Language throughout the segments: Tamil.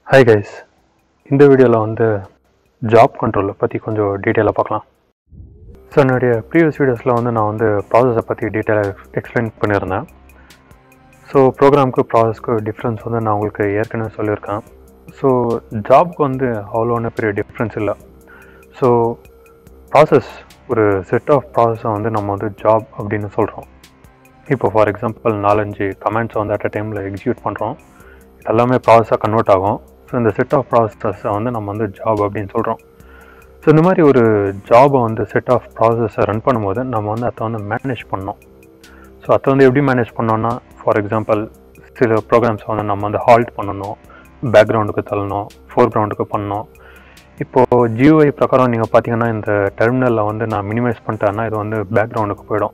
ஹாய் கைஸ் இந்த வீடியோவில் வந்து ஜாப் கண்ட்ரோலை பற்றி கொஞ்சம் டீட்டெயிலாக பார்க்கலாம் ஸோ என்னுடைய ப்ரீவியஸ் வீடியோஸில் வந்து நான் வந்து ப்ராசஸை பற்றி டீட்டெயிலாக எக்ஸ்பிளைன் பண்ணியிருந்தேன் ஸோ ப்ரோக்ராமுக்கு ப்ராசஸ்க்கு டிஃப்ரென்ஸ் வந்து நான் உங்களுக்கு ஏற்கனவே சொல்லியிருக்கேன் ஸோ ஜாப்க்கு வந்து அவ்வளோ ஒன்றும் பெரிய டிஃப்ரென்ஸ் இல்லை ஸோ ப்ராசஸ் ஒரு செட் ஆஃப் ப்ராசஸை வந்து நம்ம வந்து ஜாப் அப்படின்னு சொல்கிறோம் இப்போ ஃபார் எக்ஸாம்பிள் நாலஞ்சு கமெண்ட்ஸை வந்து அட் அ டைமில் எக்ஸிக்யூட் பண்ணுறோம் இது எல்லாமே ப்ராசஸாக கன்வெர்ட் ஆகும் ஸோ இந்த செட் ஆஃப் ப்ராசஸை வந்து நம்ம வந்து ஜாப் அப்படின்னு சொல்கிறோம் ஸோ இந்த மாதிரி ஒரு ஜாபை வந்து செட் ஆஃப் ப்ராசஸை ரன் பண்ணும்போது நம்ம வந்து அதை வந்து மேனேஜ் பண்ணோம் ஸோ அதை வந்து எப்படி மேனேஜ் பண்ணோன்னா ஃபார் எக்ஸாம்பிள் சில ப்ரோக்ராம்ஸ் வந்து நம்ம வந்து ஹால்ட் பண்ணணும் பேக்ரவுண்டுக்கு தள்ளணும் ஃபோர் கிரவுண்டுக்கு பண்ணணும் இப்போது ஜியூஐ பிரகாரம் நீங்கள் பார்த்தீங்கன்னா இந்த டெர்மினலில் வந்து நான் மினிமைஸ் பண்ணிட்டேன்னா இது வந்து பேக்ரவுண்டுக்கு போயிடும்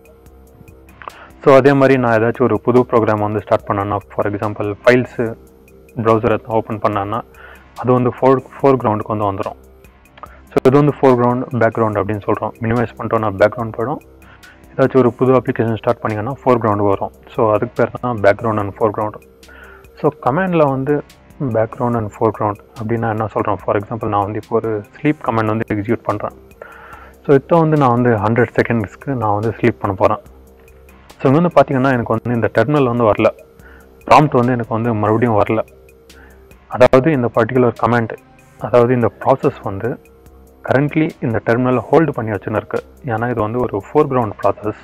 ஸோ அதே மாதிரி நான் ஏதாச்சும் ஒரு புது ப்ரோக்ராம் வந்து ஸ்டார்ட் பண்ணேன்னா ஃபார் எக்ஸாம்பிள் ஃபைல்ஸு ப்ரௌசரை ஓப்பன் பண்ணேன்னா அது வந்து ஃபோர் ஃபோர் கிரவுண்டுக்கு வந்து வந்துடும் ஸோ இது வந்து ஃபோர் கிரவுண்ட் பேக்ரவுண்ட் அப்படின்னு சொல்கிறோம் மினிமைஸ் பண்ணிட்டோம்னா பேக்ரவுண்ட் போயிடும் ஏதாச்சும் ஒரு புது அப்ளிகேஷன் ஸ்டார்ட் பண்ணிங்கன்னா ஃபோர் கிரவுண்டு வரும் ஸோ அதுக்கு பேர் தான் background and foreground so கமெண்டில் வந்து பேக்ரவுண்ட் அண்ட் ஃபோர் கிரவுண்ட் அப்படின்னா என்ன சொல்கிறேன் ஃபார் எக்ஸாம்பிள் நான் வந்து இப்போ ஒரு ஸ்லீப் கமெண்ட் வந்து எக்ஸிக்யூட் பண்ணுறேன் ஸோ இப்போ வந்து நான் வந்து ஹண்ட்ரட் செகண்ட்ஸ்க்கு நான் வந்து ஸ்லீப் பண்ண போகிறேன் ஸோ இங்கே வந்து பார்த்தீங்கன்னா எனக்கு வந்து இந்த டெர்மினல் வந்து வரல ப்ராம்ப்ட் வந்து எனக்கு வந்து மறுபடியும் வரல அதாவது இந்த பர்டிகுலர் கமெண்ட் அதாவது இந்த ப்ராசஸ் வந்து கரண்ட்லி இந்த டெர்மினலில் ஹோல்டு பண்ணி வச்சுன்னு இருக்கு ஏன்னா இது வந்து ஒரு ஃபோர் கிரவுண்ட் ப்ராசஸ்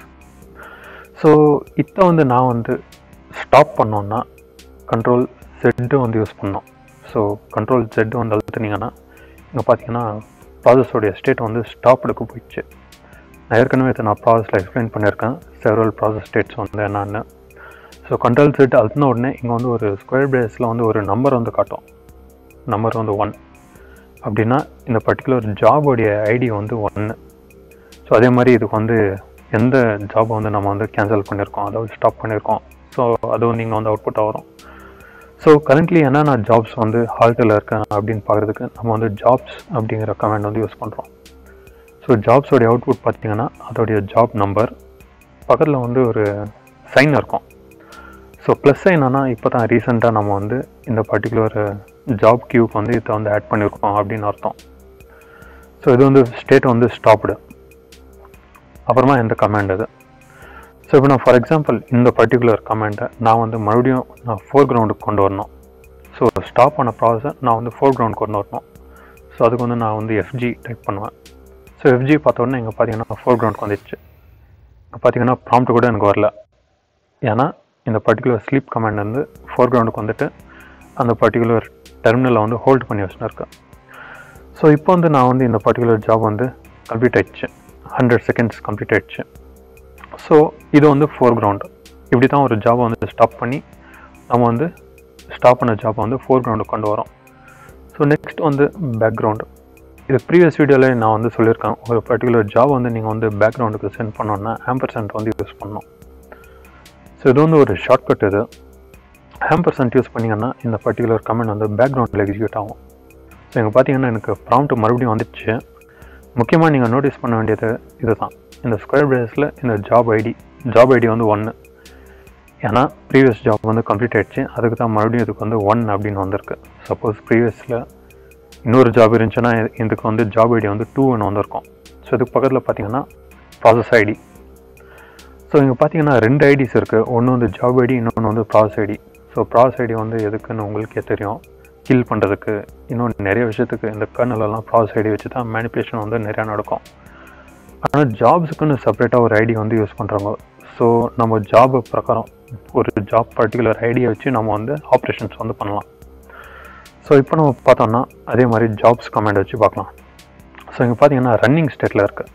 ஸோ இப்போ வந்து நான் வந்து ஸ்டாப் பண்ணோன்னா கண்ட்ரோல் ஜெட்டு வந்து யூஸ் பண்ணோம் ஸோ கண்ட்ரோல் ஜெட் வந்து அழுத்துனீங்கன்னா இங்கே பார்த்தீங்கன்னா ப்ராசஸோடைய ஸ்டேட் வந்து ஸ்டாப்டுக்கு போயிடுச்சு நான் ஏற்கனவே இதை நான் ப்ராசஸில் எக்ஸ்பிளைன் பண்ணியிருக்கேன் செவரல் ப்ராசஸ் ஸ்டேட்ஸ் வந்து என்னென்னு ஸோ கண்ட்ரோல் செட் அழுத்தின உடனே இங்கே வந்து ஒரு ஸ்கொயர் பிரேஸில் வந்து ஒரு நம்பர் வந்து காட்டும் நம்பர் வந்து ஒன் அப்படின்னா இந்த பர்டிகுலர் ஜாபோடைய ஐடி வந்து ஒன்று ஸோ அதே மாதிரி இதுக்கு வந்து எந்த ஜாபை வந்து நம்ம வந்து கேன்சல் பண்ணியிருக்கோம் அதாவது ஸ்டாப் பண்ணியிருக்கோம் ஸோ அது வந்து இங்கே வந்து அவுட்புட்டாக வரும் ஸோ கரண்ட்லி என்னென்ன ஜாப்ஸ் வந்து ஹால்ட்டில் இருக்கேன் அப்படின்னு பார்க்குறதுக்கு நம்ம வந்து ஜாப்ஸ் அப்படிங்கிற கமெண்ட் வந்து யூஸ் பண்ணுறோம் ஸோ ஜாப்ஸோடைய அவுட்புட் பார்த்தீங்கன்னா அதோடைய ஜாப் நம்பர் பக்கத்தில் வந்து ஒரு சைன் இருக்கும் ஸோ ப்ளஸ் என்னன்னா இப்போ தான் ரீசெண்டாக நம்ம வந்து இந்த பர்டிகுலர் ஜாப் கியூக்கு வந்து இதை வந்து ஆட் பண்ணியிருக்கோம் அப்படின்னு அர்த்தம் ஸோ இது வந்து ஸ்டேட் வந்து ஸ்டாப்டு அப்புறமா இந்த கமாண்ட் இது ஸோ இப்போ நான் ஃபார் எக்ஸாம்பிள் இந்த பர்டிகுலர் கமெண்ட்டை நான் வந்து மறுபடியும் நான் ஃபோர் கிரவுண்டுக்கு கொண்டு வரணும் ஸோ ஸ்டாப் பண்ண ப்ராசஸை நான் வந்து ஃபோர் கிரவுண்ட் கொண்டு வரணும் ஸோ அதுக்கு வந்து நான் வந்து எஃப்ஜி டைப் பண்ணுவேன் ஸோ எஃப்ஜி பார்த்த உடனே இங்கே பார்த்தீங்கன்னா ஃபோர் கிரவுண்டுக்கு வந்துடுச்சு இங்கே பார்த்தீங்கன்னா ப்ராம்ப்ட் கூட எனக்கு வரல ஏன்னா இந்த பர்டிகுலர் ஸ்லீப் கமாண்ட் வந்து ஃபோர் கிரவுண்டுக்கு வந்துட்டு அந்த பர்டிகுலர் டெர்மினலில் வந்து ஹோல்ட் பண்ணி வச்சுன்னு இருக்கேன் ஸோ இப்போ வந்து நான் வந்து இந்த பர்டிகுலர் ஜாப் வந்து கம்ப்ளீட் ஆயிடுச்சு ஹண்ட்ரட் செகண்ட்ஸ் கம்ப்ளீட் ஆயிடுச்சு ஸோ இது வந்து ஃபோர் கிரவுண்டு இப்படி தான் ஒரு ஜாபை வந்து ஸ்டாப் பண்ணி நம்ம வந்து ஸ்டாப் பண்ண ஜாப்பை வந்து ஃபோர் கிரவுண்டுக்கு கொண்டு வரோம் ஸோ நெக்ஸ்ட் வந்து பேக்ரவுண்டு இது ப்ரீவியஸ் வீடியோவில் நான் வந்து சொல்லியிருக்கேன் ஒரு பர்டிகுலர் ஜாப் வந்து நீங்கள் வந்து பேக்ரவுண்டுக்கு சென்ட் பண்ணோன்னா ஆம்பர்சன்ட் வந்து யூஸ் பண்ணணும் ஸோ இது வந்து ஒரு ஷார்ட்கட் இது ஆம்பர்சன்ட் யூஸ் பண்ணிங்கன்னா இந்த பர்டிகுலர் கமெண்ட் வந்து பேக்ரவுண்டில் எக்ஸிக்யூட் ஆகும் ஸோ இங்கே பார்த்தீங்கன்னா எனக்கு ப்ராம்ப்ட் மறுபடியும் வந்துடுச்சு முக்கியமாக நீங்கள் நோட்டீஸ் பண்ண வேண்டியது இதுதான் இந்த ஸ்கொயர் பிரேஸில் இந்த ஜாப் ஐடி ஜாப் ஐடி வந்து ஒன்று ஏன்னா ப்ரீவியஸ் ஜாப் வந்து கம்ப்ளீட் ஆகிடுச்சு அதுக்கு தான் மறுபடியும் இதுக்கு வந்து ஒன் அப்படின்னு வந்திருக்கு சப்போஸ் ப்ரீவியஸில் இன்னொரு ஜாப் இருந்துச்சுன்னா இதுக்கு வந்து ஜாப் ஐடி வந்து டூ ஒன்று வந்திருக்கும் ஸோ இதுக்கு பக்கத்தில் பார்த்தீங்கன்னா ப்ராசஸ் ஐடி ஸோ இங்கே பார்த்தீங்கன்னா ரெண்டு ஐடிஸ் இருக்குது ஒன்று வந்து ஜாப் ஐடி இன்னொன்று வந்து process ID so process ID வந்து எதுக்குன்னு உங்களுக்கே தெரியும் கில் பண்ணுறதுக்கு இன்னும் நிறைய விஷயத்துக்கு இந்த கர்னலெல்லாம் ப்ராசஸ் ஐடி வச்சு தான் மேனிப்புலேஷன் வந்து நிறையா நடக்கும் ஆனால் ஜாப்ஸுக்குன்னு செப்பரேட்டாக ஒரு ஐடி வந்து யூஸ் பண்ணுறாங்க ஸோ நம்ம ஜாப் பிரகாரம் ஒரு ஜாப் பர்டிகுலர் ஐடியை வச்சு நம்ம வந்து ஆப்ரேஷன்ஸ் வந்து பண்ணலாம் ஸோ இப்போ நம்ம பார்த்தோம்னா அதே மாதிரி ஜாப்ஸ் கமெண்ட் வச்சு பார்க்கலாம் ஸோ இங்கே பார்த்தீங்கன்னா ரன்னிங் ஸ்டேட்டில் இருக்குது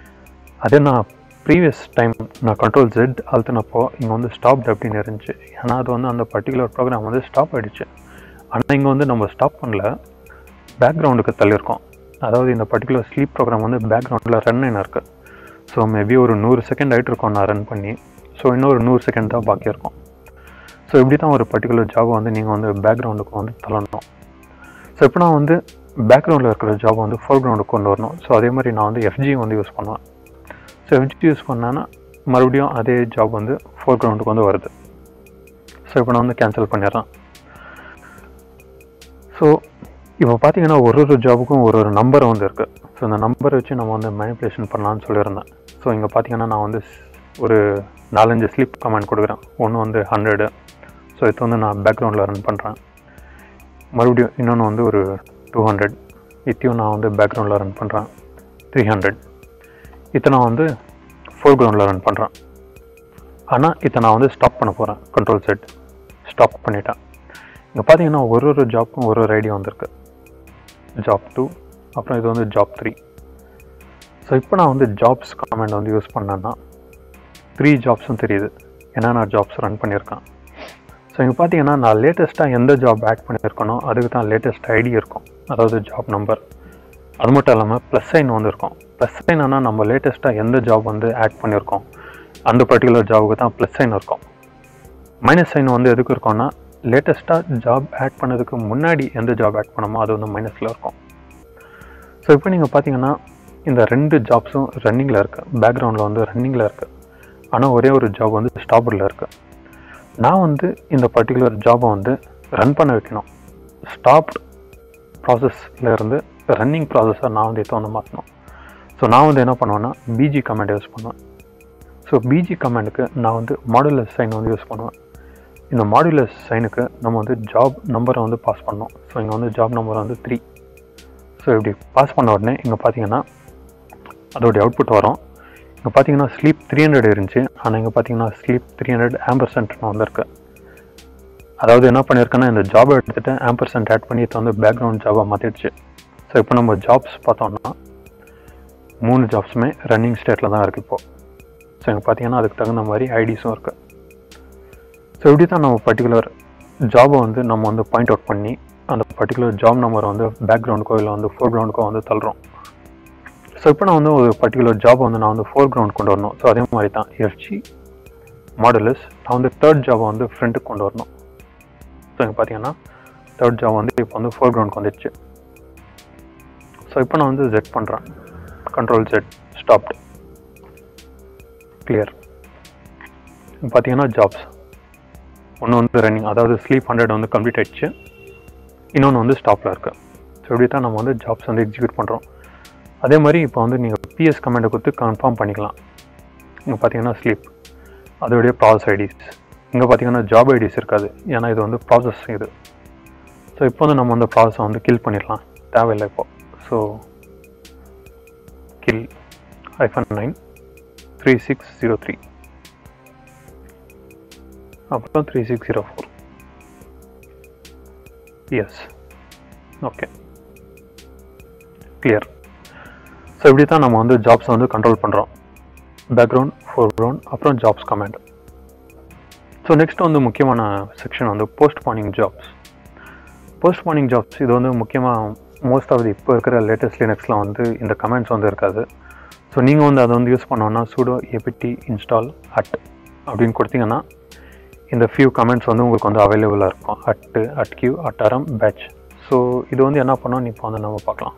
அதே நான் ப்ரீவியஸ் டைம் நான் கண்ட்ரோல் ஜெட் அழுத்தினப்போ இங்கே வந்து ஸ்டாப்ட் அப்படின்னு இருந்துச்சு ஏன்னா அது வந்து அந்த பர்டிகுலர் ப்ரோக்ராம் வந்து ஸ்டாப் ஆகிடுச்சு ஆனால் இங்கே வந்து நம்ம ஸ்டாப் பண்ணல பேக்ரவுண்டுக்கு தள்ளியிருக்கோம் அதாவது இந்த பர்டிகுலர் ஸ்லீப் ப்ரோக்ராம் வந்து பேக்ரவுண்டில் ரன் ஆகின இருக்குது ஸோ மேபி ஒரு நூறு செகண்ட் ஆகிட்டு இருக்கோம் நான் ரன் பண்ணி ஸோ இன்னும் ஒரு நூறு செகண்ட் தான் பாக்கி இருக்கும் ஸோ இப்படி தான் ஒரு பர்டிகுலர் ஜாபை வந்து நீங்கள் வந்து பேக்ரவுண்டுக்கு வந்து தள்ளணும் ஸோ இப்போ நான் வந்து பேக்ரவுண்டில் இருக்கிற ஜாபை வந்து ஃபோர் கிரவுண்டுக்கு கொண்டு வரணும் ஸோ அதே மாதிரி நான் வந்து எஃப்ஜி வந்து யூஸ் பண்ணுவேன் ஸோ எஃப்ஜி யூஸ் பண்ணேன்னா மறுபடியும் அதே ஜாப் வந்து ஃபோர் கிரவுண்டுக்கு வந்து வருது ஸோ இப்போ நான் வந்து கேன்சல் பண்ணிடுறேன் ஸோ இப்போ பார்த்தீங்கன்னா ஒரு ஒரு ஜாபுக்கும் ஒரு ஒரு நம்பர் வந்து இருக்குது ஸோ இந்த நம்பரை வச்சு நம்ம வந்து மேனிப்புலேஷன் பண்ணலாம்னு சொல்லியிருந்தேன் ஸோ இங்கே பார்த்தீங்கன்னா நான் வந்து ஸ்- ஒரு நாலஞ்சு ஸ்லிப் கமெண்ட் கொடுக்குறேன் ஒன்று வந்து ஹண்ட்ரடு ஸோ இது வந்து நான் பேக்ரவுண்டில் ரன் பண்ணுறேன் மறுபடியும் இன்னொன்று வந்து ஒரு டூ ஹண்ட்ரட் இத்தையும் நான் வந்து பேக்ரவுண்டில் ரன் பண்ணுறேன் த்ரீ ஹண்ட்ரட் இதை நான் வந்து ஃபோர் கிரவுண்டில் ரன் பண்ணுறேன் ஆனால் இதை நான் வந்து ஸ்டாப் பண்ண போகிறேன் கண்ட்ரோல் செட் ஸ்டாப் பண்ணிட்டேன் இங்கே பார்த்தீங்கன்னா ஒரு ஒரு ஜாப்க்கும் ஒரு ஒரு ஐடியா வந்திருக்கு ஜாப் டூ அப்புறம் இது வந்து ஜாப் த்ரீ ஸோ இப்போ நான் வந்து ஜாப்ஸ் கமெண்ட் வந்து யூஸ் பண்ணேன்னா த்ரீ ஜாப்ஸும் தெரியுது ஏன்னா நான் ஜாப்ஸ் ரன் பண்ணியிருக்கேன் ஸோ இங்கே பார்த்தீங்கன்னா நான் லேட்டஸ்ட்டாக எந்த ஜாப் ஆட் பண்ணியிருக்கனோ அதுக்கு தான் லேட்டஸ்ட் ஐடி இருக்கும் அதாவது ஜாப் நம்பர் அது மட்டும் இல்லாமல் ப்ளஸ் சைன் வந்து இருக்கும் ப்ளஸ் சைன் ஆனால் நம்ம லேட்டஸ்ட்டாக எந்த ஜாப் வந்து ஆட் பண்ணியிருக்கோம் அந்த பர்டிகுலர் ஜாபுக்கு தான் ப்ளஸ் சைன் இருக்கும் மைனஸ் சைன் வந்து எதுக்கு இருக்கும்னா லேட்டஸ்ட்டாக ஜாப் ஆட் பண்ணதுக்கு முன்னாடி எந்த ஜாப் ஆட் பண்ணமோ அது வந்து மைனஸில் இருக்கும் ஸோ இப்போ நீங்கள் பார்த்தீங்கன்னா இந்த ரெண்டு ஜாப்ஸும் ரன்னிங்கில் இருக்குது பேக்ரவுண்டில் வந்து ரன்னிங்கில் இருக்குது ஆனால் ஒரே ஒரு ஜாப் வந்து ஸ்டாப்பில் இருக்குது நான் வந்து இந்த பர்டிகுலர் ஜாபை வந்து ரன் பண்ண வைக்கணும் ஸ்டாப் ப்ராசஸில் இருந்து ரன்னிங் ப்ராசஸாக நான் வந்து இதை வந்து மாற்றணும் ஸோ நான் வந்து என்ன பண்ணுவேன்னா பிஜி கமெண்ட் யூஸ் பண்ணுவேன் ஸோ பிஜி கமெண்டுக்கு நான் வந்து மாடுலஸ் சைன் வந்து யூஸ் பண்ணுவேன் இந்த மாடுலஸ் சைனுக்கு நம்ம வந்து ஜாப் நம்பரை வந்து பாஸ் பண்ணோம் ஸோ இங்கே வந்து ஜாப் நம்பர் வந்து த்ரீ ஸோ இப்படி பாஸ் பண்ண உடனே இங்கே பார்த்தீங்கன்னா அதோடைய அவுட்புட் வரும் இங்கே பார்த்தீங்கன்னா ஸ்லீப் த்ரீ ஹண்ட்ரட் இருந்துச்சு ஆனால் இங்கே பார்த்தீங்கன்னா ஸ்லீப் த்ரீ ஹண்ட்ரட் ஆம்பர்சன்ட்னு வந்திருக்கு அதாவது என்ன பண்ணியிருக்கேன்னா இந்த ஜாபை எடுத்துகிட்டு ஆம்பர்சன்ட் ஆட் பண்ணி இதை வந்து பேக்ரவுண்ட் ஜாபாக மாற்றிடுச்சு ஸோ இப்போ நம்ம ஜாப்ஸ் பார்த்தோம்னா மூணு ஜாப்ஸுமே ரன்னிங் ஸ்டேட்டில் தான் இருக்குது இப்போது ஸோ இங்கே பார்த்தீங்கன்னா அதுக்கு தகுந்த மாதிரி ஐடிஸும் இருக்குது ஸோ இப்படி தான் நம்ம பர்டிகுலர் ஜாபை வந்து நம்ம வந்து பாயிண்ட் அவுட் பண்ணி அந்த பர்டிகுலர் ஜாப் நம்பரை வந்து பேக்ரவுண்டுக்கோ இல்லை வந்து ஃபோர் கிரவுண்டுக்கோ வந்து தள்ளுறோம் ஸோ இப்போ நான் வந்து ஒரு பர்டிகுலர் ஜாப் வந்து நான் வந்து ஃபோர் கிரவுண்ட் கொண்டு வரணும் ஸோ அதே மாதிரி தான் எஃப்ஜி மாடலஸ் நான் வந்து தேர்ட் ஜாபை வந்து ஃப்ரண்ட்டுக்கு கொண்டு வரணும் ஸோ இங்கே பார்த்தீங்கன்னா தேர்ட் ஜாப் வந்து இப்போ வந்து ஃபோர் கிரவுண்டுக்கு வந்துடுச்சு ஸோ இப்போ நான் வந்து ஜெட் பண்ணுறேன் கண்ட்ரோல் ஜெட் ஸ்டாப்டு கிளியர் பார்த்தீங்கன்னா ஜாப்ஸ் ஒன்று வந்து ரன்னிங் அதாவது ஸ்லீப் ஹண்ட்ரட் வந்து கம்ப்ளீட் ஆயிடுச்சு இன்னொன்று வந்து ஸ்டாப்பில் இருக்குது ஸோ இப்படி தான் நம்ம வந்து ஜாப்ஸ் வந்து எக்ஸிக்யூட் பண்ணுறோம் அதே மாதிரி இப்போ வந்து நீங்கள் பிஎஸ் கமெண்டை கொடுத்து கன்ஃபார்ம் பண்ணிக்கலாம் இங்கே பார்த்தீங்கன்னா ஸ்லீப் அதோடைய ப்ராசஸ் ஐடிஸ் இங்கே பார்த்தீங்கன்னா ஜாப் ஐடிஸ் இருக்காது ஏன்னா இது வந்து ப்ராசஸ் இது ஸோ இப்போ வந்து நம்ம அந்த ப்ராசஸை வந்து கில் பண்ணிடலாம் தேவையில்லை இப்போ so kill hyphen nine three six zero three அப்புறம் three six zero four yes okay clear so இப்படி தான் நம்ம வந்து ஜாப்ஸை வந்து கண்ட்ரோல் பண்ணுறோம் பேக்ரவுண்ட் ஃபோர்க்ரவுண்ட் அப்புறம் ஜாப்ஸ் கமெண்ட் ஸோ நெக்ஸ்ட் வந்து முக்கியமான செக்ஷன் வந்து post morning jobs post morning jobs இது வந்து முக்கியமாக மோஸ்ட் ஆஃப் தி இப்போ இருக்கிற லேட்டஸ்ட் லினக்ஸில் வந்து இந்த கமெண்ட்ஸ் வந்து இருக்காது ஸோ நீங்கள் வந்து அதை வந்து யூஸ் பண்ணோன்னா சூடோ ஏபிடி இன்ஸ்டால் அட் அப்படின்னு கொடுத்தீங்கன்னா இந்த ஃபியூ கமெண்ட்ஸ் வந்து உங்களுக்கு வந்து அவைலபிளாக இருக்கும் அட்டு அட் கியூ அட்டாரம் பேட்ச் ஸோ இது வந்து என்ன பண்ணோம் இப்போ வந்து நம்ம பார்க்கலாம்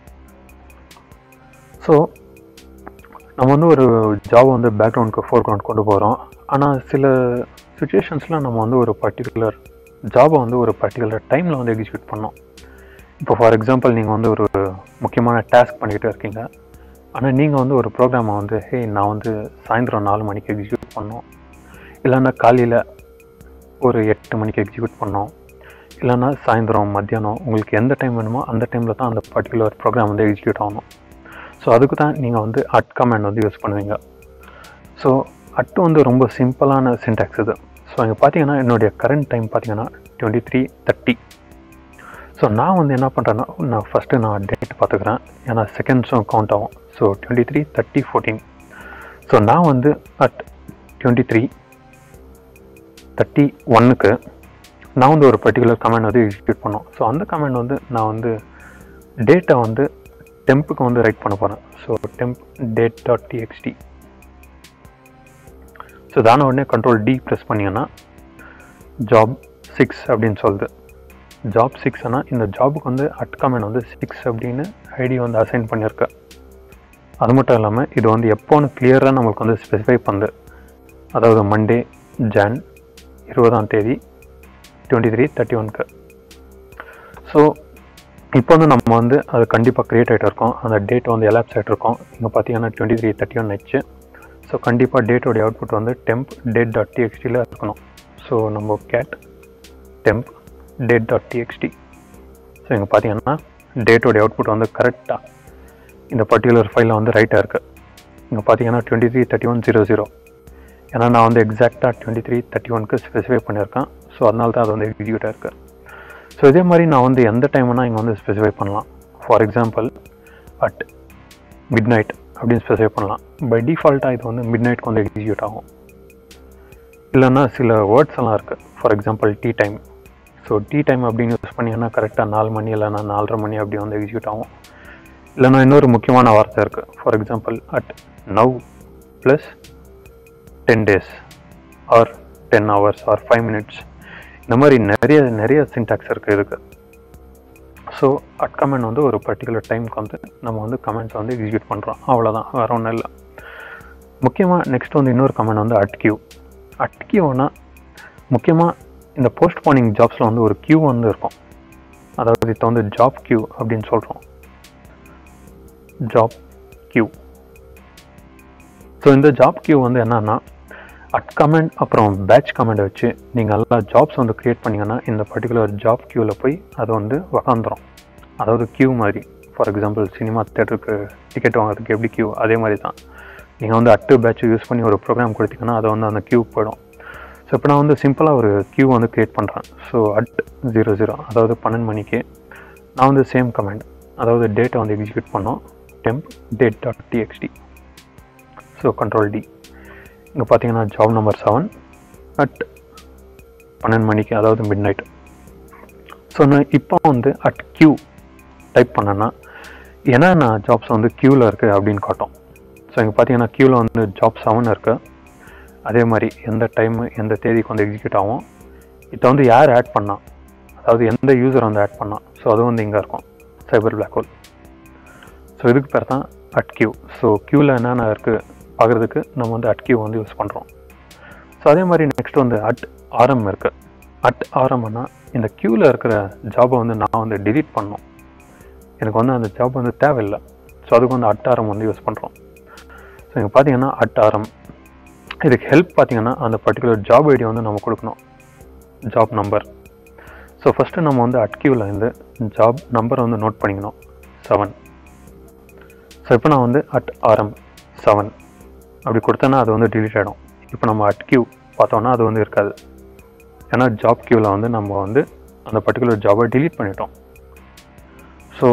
ஸோ நம்ம வந்து ஒரு ஜாப் வந்து பேக்ரவுண்டுக்கு ஃபோர்க்ரவுண்ட் கொண்டு போகிறோம் ஆனால் சில சுச்சுவேஷன்ஸில் நம்ம வந்து ஒரு பர்டிகுலர் ஜாபை வந்து ஒரு பர்டிகுலர் டைமில் வந்து எக்ஸிக்யூட் பண்ணோம் இப்போ ஃபார் எக்ஸாம்பிள் நீங்கள் வந்து ஒரு முக்கியமான டாஸ்க் பண்ணிக்கிட்டே இருக்கீங்க ஆனால் நீங்கள் வந்து ஒரு ப்ரோக்ராமை வந்து ஹே நான் வந்து சாயந்தரம் நாலு மணிக்கு எக்ஸிக்யூட் பண்ணோம் இல்லைன்னா காலையில் ஒரு எட்டு மணிக்கு எக்ஸிக்யூட் பண்ணோம் இல்லைன்னா சாயந்தரம் மத்தியானம் உங்களுக்கு எந்த டைம் வேணுமோ அந்த டைமில் தான் அந்த பர்டிகுலர் ப்ரோக்ராம் வந்து எக்ஸிக்யூட் ஆகணும் ஸோ அதுக்கு தான் நீங்கள் வந்து அட் கமெண்ட் வந்து யூஸ் பண்ணுவீங்க ஸோ அட்டு வந்து ரொம்ப சிம்பிளான சின்டாக்ஸ் இது ஸோ இங்கே பார்த்தீங்கன்னா என்னுடைய கரண்ட் டைம் பார்த்தீங்கன்னா டுவெண்ட்டி த்ரீ தேர்ட்டி ஸோ நான் வந்து என்ன பண்ணுறேன்னா நான் ஃபஸ்ட்டு நான் டேட் பார்த்துக்கிறேன் ஏன்னா செகண்ட்ஸும் கவுண்ட் ஆகும் so twenty three thirty fourteen so நான் வந்து அட் டுவெண்ட்டி த்ரீ தேர்ட்டி ஒன்னுக்கு நான் வந்து ஒரு பர்டிகுலர் கமெண்ட் வந்து எக்ஸிக்யூட் பண்ணோம் ஸோ அந்த கமெண்ட் வந்து நான் வந்து டேட்டை வந்து டெம்ப்புக்கு வந்து ரைட் பண்ண போகிறேன் so temp date dot TXT so தான உடனே கண்ட்ரோல் டி ப்ரெஸ் பண்ணிங்கன்னா ஜாப் சிக்ஸ் அப்படின்னு சொல்லுது ஜாப் சிக்ஸ்னா இந்த ஜாபுக்கு வந்து அட் கமெண்ட் வந்து சிக்ஸ் அப்படின்னு ஐடி வந்து அசைன் பண்ணியிருக்கேன் அது மட்டும் இல்லாமல் இது வந்து எப்போன்னு கிளியராக நம்மளுக்கு வந்து ஸ்பெசிஃபை பண்ணுது அதாவது மண்டே ஜான் இருபதாம் தேதி டுவெண்ட்டி த்ரீ தேர்ட்டி ஒன்க்கு ஸோ ஸோ இப்போ வந்து நம்ம வந்து அது கண்டிப்பாக க்ரியேட் ஆகிட்டு இருக்கோம் அந்த டேட் வந்து எலாப்ஸ் ஆகிட்டு இருக்கோம் இங்கே பார்த்தீங்கன்னா டுவெண்ட்டி த்ரீ தேர்ட்டி ஒன் ஆச்சு ஸோ கண்டிப்பாக டேட்டோடைய அவுட்புட் வந்து டெம்ப் டேட் டாட் டிஎக்ஸ்டியில் இருக்கணும் ஸோ நம்ம cat temp date dot TXT so இங்கே பார்த்தீங்கன்னா டேட்டோடைய அவுட்புட் வந்து கரெக்டாக இந்த பர்டிகுலர் ஃபைலில் வந்து ரைட்டாக இருக்குது இங்கே பார்த்தீங்கன்னா twenty three thirty one zero zero ஏன்னா நான் வந்து எக்ஸாக்டாக டுவெண்ட்டி த்ரீ தேர்ட்டி ஒனுக்கு ஸ்பெசிஃபை பண்ணியிருக்கேன் ஸோ அதனால தான் அது வந்து எக்ஸிக்யூட் ஆயிருக்கு ஸோ இதே மாதிரி நான் வந்து எந்த டைம்னா இங்கே வந்து ஸ்பெசிஃபை பண்ணலாம் for example at midnight அப்படின்னு ஸ்பெசிஃபை பண்ணலாம் பை டிஃபால்ட்டாக இது வந்து மிட் நைட்க்கு வந்து எக்ஸிக்யூட் ஆகும் இல்லைன்னா சில வேர்ட்ஸ் எல்லாம் இருக்குது for example tea time so tea time அப்படின்னு யூஸ் பண்ணிங்கன்னா கரெக்டாக நாலு மணி இல்லைன்னா நாலரை மணி அப்படி வந்து எக்ஸிக்யூட் ஆகும் இல்லைன்னா இன்னொரு முக்கியமான வார்த்தை இருக்குது for example at now plus ten days or ten hours or five minutes இந்த மாதிரி நிறைய நிறைய சின்டாக்ஸ் இருக்குது இதுக்கு ஸோ அட் கமெண்ட் வந்து ஒரு பர்டிகுலர் டைமுக்கு வந்து நம்ம வந்து கமெண்ட்ஸ் வந்து எக்ஸிக்யூட் பண்ணுறோம் அவ்வளோதான் வேறு ஒன்றும் இல்லை முக்கியமாக நெக்ஸ்ட் வந்து இன்னொரு கமெண்ட் வந்து அட் கியூ அட் கியூனா முக்கியமாக இந்த போஸ்ட் போனிங் ஜாப்ஸில் வந்து ஒரு கியூ வந்து இருக்கும் அதாவது இப்போ வந்து ஜாப் கியூ அப்படின்னு சொல்கிறோம் ஜாப் கியூ ஸோ இந்த ஜாப் கியூ வந்து என்னன்னா அட் கமெண்ட் அப்புறம் பேட்ச் கமெண்ட் வச்சு நீங்கள் நல்லா ஜாப்ஸ் வந்து க்ரியேட் பண்ணிங்கன்னா இந்த பர்டிகுலர் ஜாப் கியூவில் போய் அது வந்து உக்காந்துரும் அதாவது கியூ மாதிரி ஃபார் எக்ஸாம்பிள் சினிமா தேட்டருக்கு டிக்கெட் வாங்குறதுக்கு எப்படி கியூ அதே மாதிரி தான் நீங்கள் வந்து அட்டு பேட்ச் யூஸ் பண்ணி ஒரு ப்ரோக்ராம் கொடுத்தீங்கன்னா அதை வந்து அந்த கியூ போயிடும் ஸோ இப்போ நான் வந்து சிம்பிளாக ஒரு கியூ வந்து க்ரியேட் பண்ணுறேன் ஸோ அட் ஜீரோ ஜீரோ அதாவது பன்னெண்டு மணிக்கு நான் வந்து சேம் கமெண்ட் அதாவது டேட்டை வந்து எக்ஸிக்யூட் பண்ணோம் temp date dot TXT so control D இங்கே பார்த்தீங்கன்னா ஜாப் நம்பர் செவன் அட் பன்னெண்டு மணிக்கு அதாவது மிட் நைட் ஸோ நான் இப்போ வந்து அட் கியூ டைப் பண்ணேன்னா என்னென்ன ஜாப்ஸ் வந்து க்யூவில் இருக்குது அப்படின்னு காட்டும் ஸோ இங்கே பார்த்தீங்கன்னா க்யூவில் வந்து ஜாப் செவன் இருக்குது அதே மாதிரி எந்த டைம் எந்த தேதிக்கு வந்து எக்ஸிக்யூட் ஆகும் இதை வந்து யார் ஆட் பண்ணா அதாவது எந்த யூசர் வந்து ஆட் பண்ணா ஸோ அது வந்து இங்கே இருக்கும் சைபர் பிளாக் ஹோல் ஸோ இதுக்கு பேர் தான் அட் கியூ ஸோ க்யூவில் என்னென்ன இருக்குது பார்க்குறதுக்கு நம்ம வந்து அட் கியூ வந்து யூஸ் பண்ணுறோம் ஸோ அதே மாதிரி நெக்ஸ்ட் வந்து அட் ஆர்எம் இருக்குது அட் ஆர்எம்னா இந்த க்யூவில் இருக்கிற ஜாபை வந்து நான் வந்து டிலீட் பண்ணணும் எனக்கு வந்து அந்த ஜாப் வந்து தேவையில்லை ஸோ அதுக்கு வந்து அட் ஆரம் வந்து யூஸ் பண்ணுறோம் ஸோ இங்கே பார்த்தீங்கன்னா அட் ஆரம் இதுக்கு ஹெல்ப் பார்த்தீங்கன்னா அந்த பர்டிகுலர் ஜாப் ஐடி வந்து நம்ம கொடுக்கணும் ஜாப் நம்பர் ஸோ ஃபஸ்ட்டு நம்ம வந்து அட் கியூவில் இருந்து ஜாப் நம்பரை வந்து நோட் பண்ணிக்கணும் செவன் ஸோ இப்போ நான் வந்து அட் ஆர்எம் செவன் அப்படி கொடுத்தேன்னா அது வந்து டிலீட் ஆகிடும் இப்போ நம்ம அட் கியூ பார்த்தோன்னா அது வந்து இருக்காது ஏன்னா ஜாப் கியூவில் வந்து நம்ம வந்து அந்த பர்டிகுலர் ஜாபை டிலீட் பண்ணிட்டோம் ஸோ